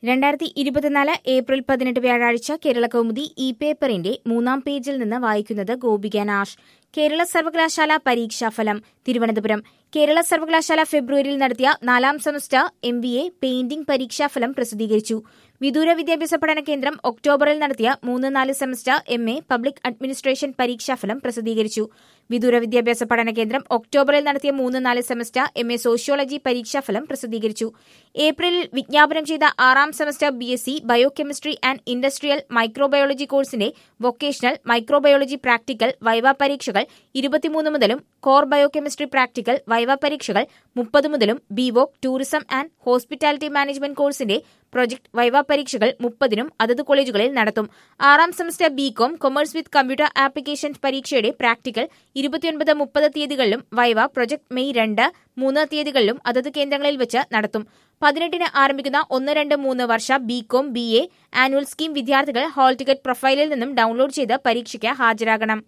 രണ്ടായിരത്തി ഇരുപത്തിനാല് ഏപ്രിൽ പതിനെട്ട് വ്യാഴാഴ്ച കേരള കൗമുദി ഇ പേപ്പറിന്റെ മൂന്നാം പേജിൽ നിന്ന് വായിക്കുന്നത് ഗോപിക നാഷ് കേരള സർവകലാശാല പരീക്ഷാഫലം തിരുവനന്തപുരം കേരള സർവകലാശാല ഫെബ്രുവരിയിൽ നടത്തിയ നാലാം semester M B A painting പരീക്ഷാഫലം പ്രസിദ്ധീകരിച്ചു വിദൂര വിദ്യാഭ്യാസ പഠന കേന്ദ്രം ഒക്ടോബറിൽ നടത്തിയ മൂന്ന് നാല് semester M A public administration പരീക്ഷാഫലം പ്രസിദ്ധീകരിച്ചു വിദൂര വിദ്യാഭ്യാസ പഠന കേന്ദ്രം ഒക്ടോബറിൽ നടത്തിയ മൂന്ന് നാല് സെമസ്റ്റർ എം എ സോഷ്യോളജി പരീക്ഷാഫലം പ്രസിദ്ധീകരിച്ചു ഏപ്രിലിൽ വിജ്ഞാപനം ചെയ്ത ആറാം semester B S C biochemistry and industrial microbiology കോഴ്സിന്റെ വൊക്കേഷണൽ മൈക്രോബയോളജി പ്രാക്ടിക്കൽ വൈവ പരീക്ഷകൾ ഇരുപത്തിമൂന്ന് മുതലും കോർ ബയോകെമിസ്ട്രി പ്രാക്ടിക്കൽ വൈവ പരീക്ഷകൾ മുപ്പത് മുതലും B Voc tourism and hospitality management കോഴ്സിന്റെ പ്രൊജക്ട് വൈവ പരീക്ഷകൾ മുപ്പതിനും അതത് കോളേജുകളിൽ നടത്തും ആറാം semester B Com commerce with computer application പരീക്ഷയുടെ പ്രാക്ടിക്കൽ ഇരുപത്തിയൊൻപത് മുപ്പത് തീയതികളിലും വൈവ പ്രൊജക്ട് മെയ് രണ്ട് മൂന്ന് തീയതികളിലും അതത് കേന്ദ്രങ്ങളിൽ വെച്ച് നടത്തും പതിനെട്ടിന് ആരംഭിക്കുന്ന ഒന്ന് രണ്ട് മൂന്ന് വർഷ B Com B A annual scheme വിദ്യാർത്ഥികൾ ഹാൾ ടിക്കറ്റ് പ്രൊഫൈലിൽ നിന്നും ഡൌൺലോഡ് ചെയ്ത് പരീക്ഷയ്ക്ക് ഹാജരാകണം